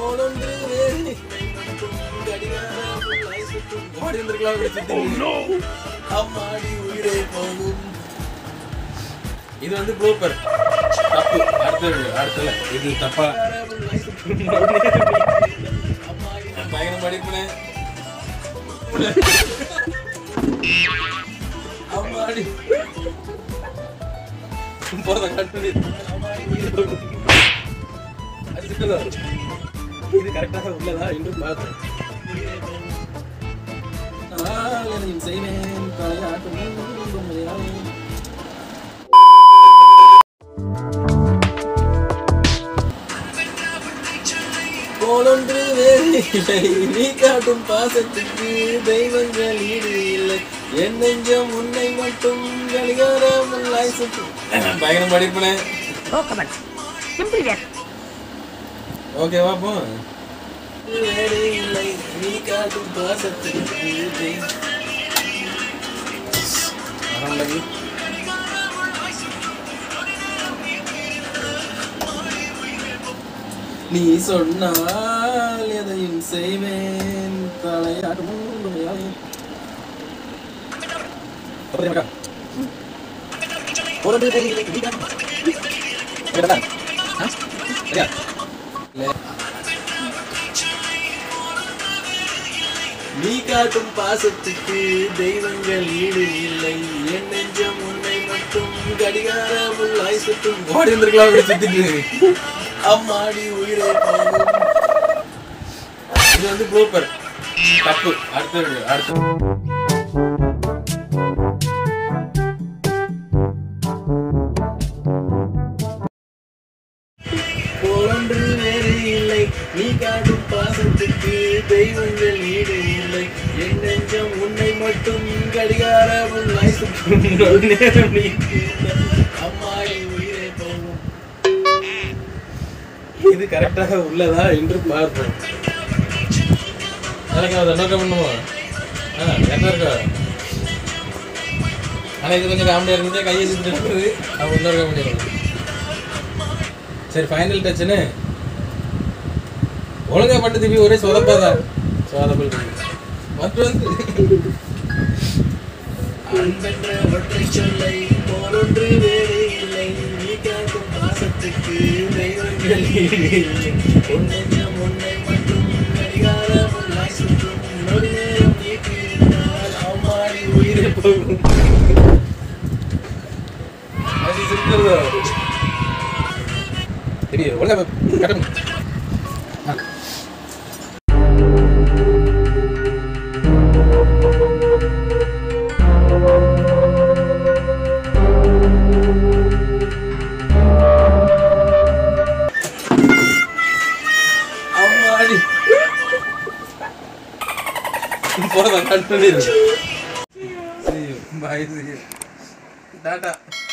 கோலொன்று வேறு கடிகாரம் உள்ளாய் சுற்றும். ஓடி வந்திருக்கலாம் அப்படி சுத்தி. அம்மாடி உயிரே போகும் இது வந்து ப்ளூப்பர் தப்பு அடுத்த அடுத்தல இது தப்பா பயணம் படிப்புனேன் அம்மாடி போறத கட் பண்ணி அது சிக்கதா. இது கரெக்டாக உள்ளதா என்று பார்த்தேன் நான் எதையும் செய்வேன் தலையாட்டும் பொம்மையாகும். போலொன்று வேறு இல்லை நீ காட்டும் பாசத்துக்கு தெய்வங்கள் ஈடு இல்லை என் நெஞ்சம் உன்னை மட்டும் கடிகாரம் உள்ளாய் சுற்றும் பயணம் படிப்புனே Oh, come on. Simply yes. ஓகேவா போ வேறு இல்லை நீ காட்டும் பாசத்துக்கு தெய்வம் வரண்டது. நீ சொன்னால் எதையும் செய்வேன் தலையாடும் உண்மையாகும். போதும் மக்கா. போதும், போதும், போதும், போதும். கேட்டதா? ஆ? சரியா? இல்ல. நீ காட்டும் பாசத்துக்கு தெய்வங்கள் ஈடு இல்லை என் நெஞ்சம் உன்னை மட்டும் கடிகாரம் உள்ளாய் சுற்றும் ஓடி வந்திருக்கலாம் அப்படி சுத்திட்டு அம்மாடி உயிரே போகும் இது வந்து ப்ளூப்பர் தப்பு அடுத்த video, அடுத்த போலொன்று வேறு இல்லை நீ காட்டும் பாசத்துக்கு தெய்வங்கள் ஈடு இல்லை என் நெஞ்சம் உன்னை மட்டும் கடிகார உள்ளாய் சுற்றும் ஒரு நேரம் நீ அம்மாடி உயிரே போகும் இது கரெக்டாக உள்ளதா என்று பார்ப்போம் எனக்கு அதை நோக்கம் பண்ணுவோம் ஆ என்ன இருக்கா ஆனால் இது கொஞ்சம் காமெடியாக இருந்துச்சு கையை சுற்றி இருக்குது அவன் இன்னொரு காமெடியாக இருக்கும் சரி ஃபைனல் டச்சுன்னு ஒழுங்கா பட்டு திருப்பி ஒரே சொதப்பாதான் சொதப்பல் மற்றொன்று அன்பென்ற ஒற்றை சொல்லை போலொன்று வேறு இல்லை நீ காக்கும் பாசத்துக்கு தெய்வங்கள் ஈடு இல்லை. உன் நெஞ்சம் உன்னை மட்டும் கடிகாரம் உள்ளாய் சுற்றும் நொடி நேரம் நீ பிரிந்தால் அம்மாடி உயிரை போகும் அது சிக்கிறதா சரி ஒழுங்கா கட்டணும் அம்மாடி போதும் கட் பண்ணிடு பாய் டாட்டா